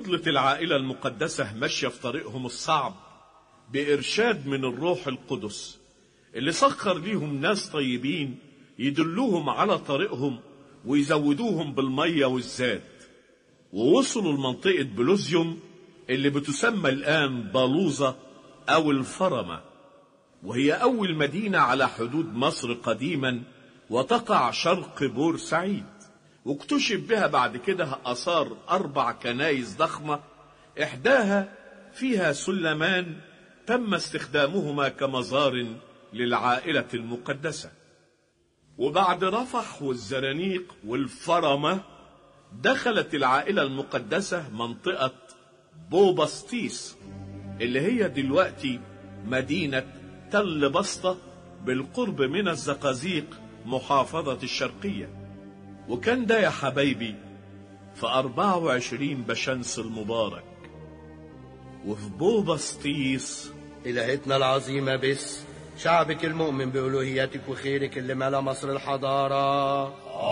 وفضلت العائلة المقدسة ماشية في طريقهم الصعب بإرشاد من الروح القدس اللي سخر ليهم ناس طيبين يدلوهم على طريقهم ويزودوهم بالمية والزاد ووصلوا لمنطقة بلوزيوم اللي بتسمى الآن بالوزة أو الفرمة وهي أول مدينة على حدود مصر قديما وتقع شرق بورسعيد واكتشف بها بعد كده آثار أربع كنايس ضخمة إحداها فيها سلمان تم استخدامهما كمزار للعائلة المقدسة وبعد رفح والزرانيق والفرمة دخلت العائلة المقدسة منطقة بوبسطيس اللي هي دلوقتي مدينة تل بسطة بالقرب من الزقازيق محافظة الشرقية وكان ده يا حبايبي في 24 بشمس المبارك وفي بوبسطيس إلهتنا العظيمة بس شعبك المؤمن بألوهيتك وخيرك اللي ملا مصر الحضارة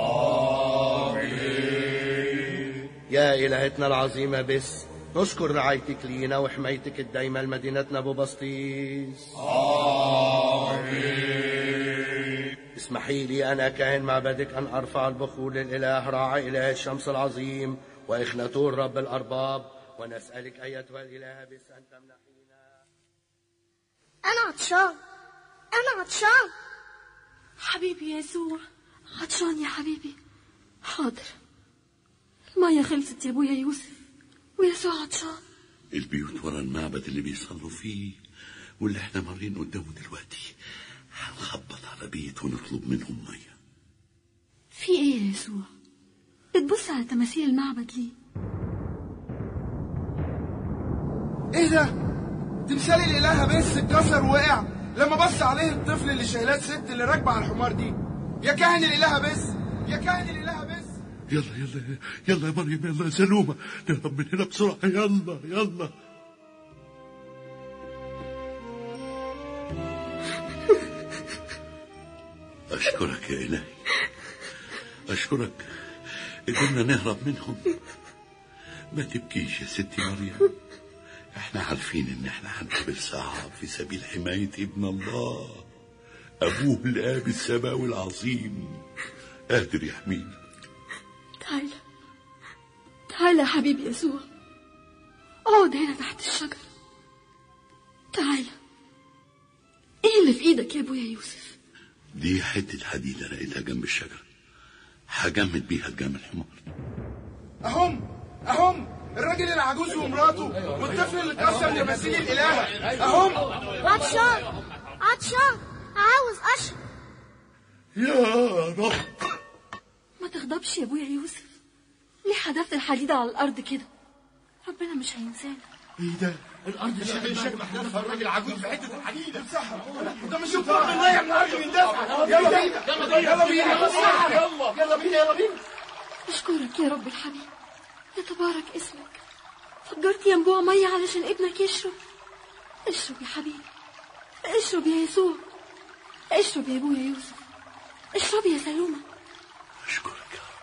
آمين يا إلهتنا العظيمة بس نشكر رعايتك لينا وحمايتك الدايمة لمدينتنا أبو بسطيس آمين اسمحي لي أنا كاهن معبدك أن أرفع البخور للإله راعي إله الشمس العظيم وإخناتور رب الأرباب ونسألك أيتها الإله بس أن تمنحينا أنا عطشان أنا عطشان حبيبي يسوع عطشان يا حبيبي حاضر المية خلصت يا ابويا يوسف ويسوع عطشان البيوت ورا المعبد اللي بيصلوا فيه واللي احنا مارين قدامه دلوقتي هنخبط على بيت ونطلب منهم ميه في ايه يا يسوع بتبص على تماثيل المعبد ليه ايه ده تمثال الاله بس اتكسر ووقع لما بص عليه الطفل اللي شايلاه الست اللي راكبه على الحمار دي يا كاهن الاله بس يا كاهن الاله بس يلا يلا يلا يا مريم يلا يا سلومة نهرب من هنا بسرعة يلا يلا أشكرك يا إلهي أشكرك قدرنا نهرب منهم ما تبكيش يا ستي مريم احنا عارفين ان احنا هنقابل صعب في سبيل حماية ابن الله أبوه الآب السماوي العظيم قادر يحمينا تعالى تعالى يا حبيبي يسوع اقعد هنا تحت الشجرة تعالى ايه اللي في ايدك يا ابويا يوسف دي حتة حديدة لقيتها جنب الشجرة هجمد بيها الجمل الحمار اهم اهم الراجل العجوز ومراته والطفل اللي اتكسر تماثيل الاله اهم عطشان عطشان عاوز أشرب يا رب ما تغضبش يا ابويا يوسف ليه حدفت الحديدة على الارض كده ربنا مش هينسانا ايه ده الارض شكل شكل محدثها الراجل العجوز في حته الحديده ده مش الطرق من ضيع من الارض يندفع يلا بينا يلا بينا يلا يلا بينا يلا بينا اشكرك يا رب الحبيب يتبارك اسمك فجرت ينبوع مية علشان ابنك يشرب اشرب يا حبيبي اشرب يا يسوع اشرب يا ابويا يوسف اشرب يا سلومة أشكرك يا رب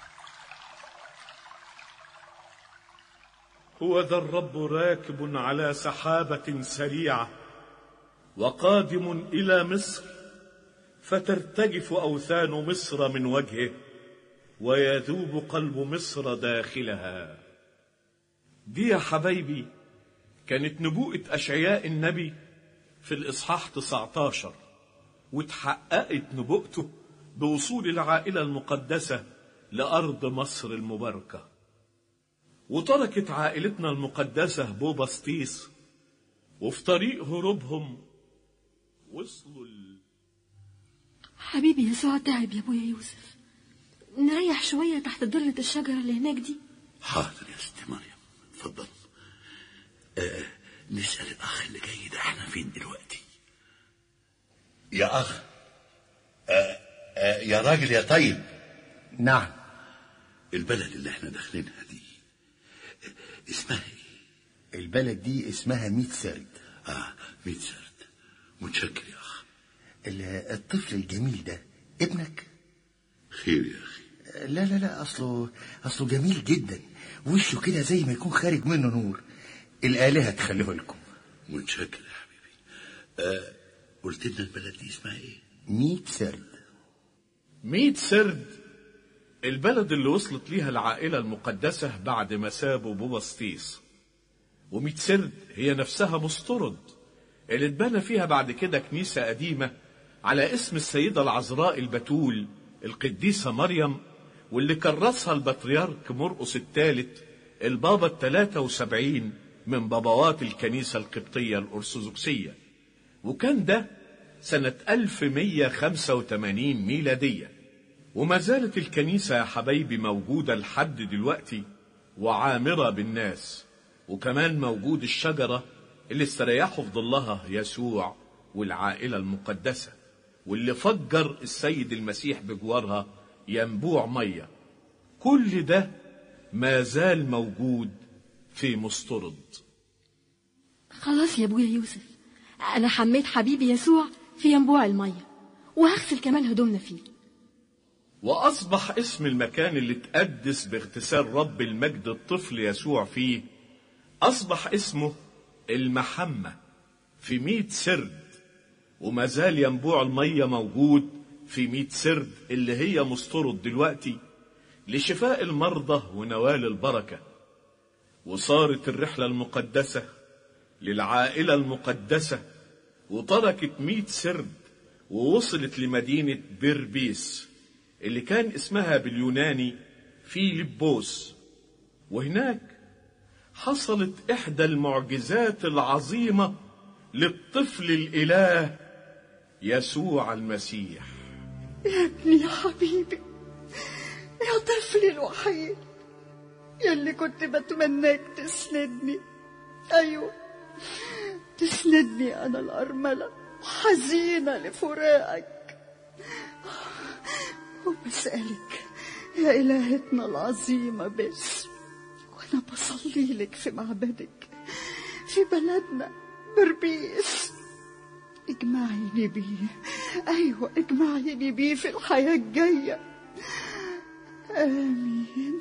هو ذا الرب راكب على سحابة سريعة وقادم إلى مصر فترتجف أوثان مصر من وجهه ويذوب قلب مصر داخلها دي يا حبايبي كانت نبوءة أشعياء النبي في الإصحاح 19 وتحققت نبوءته بوصول العائلة المقدسة لأرض مصر المباركة وتركت عائلتنا المقدسة بوبسطيس وفي طريق هروبهم وصلوا ال... حبيبي يسوع تعب يا ابويا يوسف نريح شوية تحت ضلة الشجرة اللي هناك دي حاضر يا ستي مريم اتفضل آه نسأل الأخ اللي جاي ده احنا فين دلوقتي يا أخ آه آه يا راجل يا طيب نعم البلد اللي احنا داخلينها دي آه، اسمها ايه؟ البلد دي اسمها ميت سرد اه ميت سرد متشكر يا أخ ال- الطفل الجميل ده ابنك خير يا أخي لا لا لا اصله اصله جميل جدا وشه كده زي ما يكون خارج منه نور الآلهة تخليه لكم متشكر يا حبيبي آه قلت لنا البلد دي اسمها ايه ميت سرد ميت سرد البلد اللي وصلت ليها العائلة المقدسة بعد ما سابوا بوسطيس وميت سرد هي نفسها مسترد اللي اتبنى فيها بعد كده كنيسة قديمة على اسم السيدة العذراء البتول القديسة مريم واللي كرسها البطريرك مرقس الثالث البابا الثلاثة وسبعين من بابوات الكنيسة القبطية الأرثوذكسية وكان ده سنة 1185 ميلادية وما زالت الكنيسة يا حبايبي موجودة لحد دلوقتي وعامرة بالناس وكمان موجود الشجرة اللي استريحوا في ظلها يسوع والعائلة المقدسة واللي فجر السيد المسيح بجوارها ينبوع مية كل ده ما زال موجود في مسترد خلاص يا ابويا يوسف انا حميت حبيبي يسوع في ينبوع الميه وهغسل كمان هدومنا فيه وأصبح اسم المكان اللي تقدس باغتسال رب المجد الطفل يسوع فيه أصبح اسمه المحمة في ميت سرد وما زال ينبوع المية موجود في ميت سرد اللي هي مسترد دلوقتي لشفاء المرضى ونوال البركة وصارت الرحلة المقدسة للعائلة المقدسة وتركت ميت سرد ووصلت لمدينة بيربيس اللي كان اسمها باليوناني فيلبوس وهناك حصلت إحدى المعجزات العظيمة للطفل الإله يسوع المسيح يا ابني يا حبيبي يا طفلي الوحيد يلي كنت بتمناك تسندني أيوة تسندني أنا الأرملة حزينة لفراقك وبسألك يا إلهتنا العظيمة بس وأنا بصلي لك في معبدك في بلدنا بربيس اجمعيني بيه أيوة اجمعيني بيه في الحياة الجاية آمين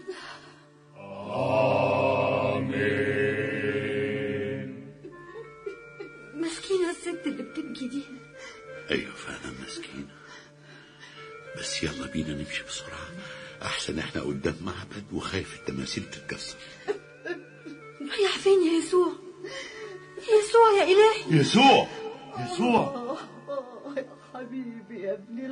مسكينة الست اللي بتبكي دي ايوه فعلا مسكينة بس يلا بينا نمشي بسرعة احسن احنا قدام معبد وخايف التماثيل تتكسر رايح فين يا يسوع يسوع يا إلهي يسوع يسوع آه يا حبيبي يا ابني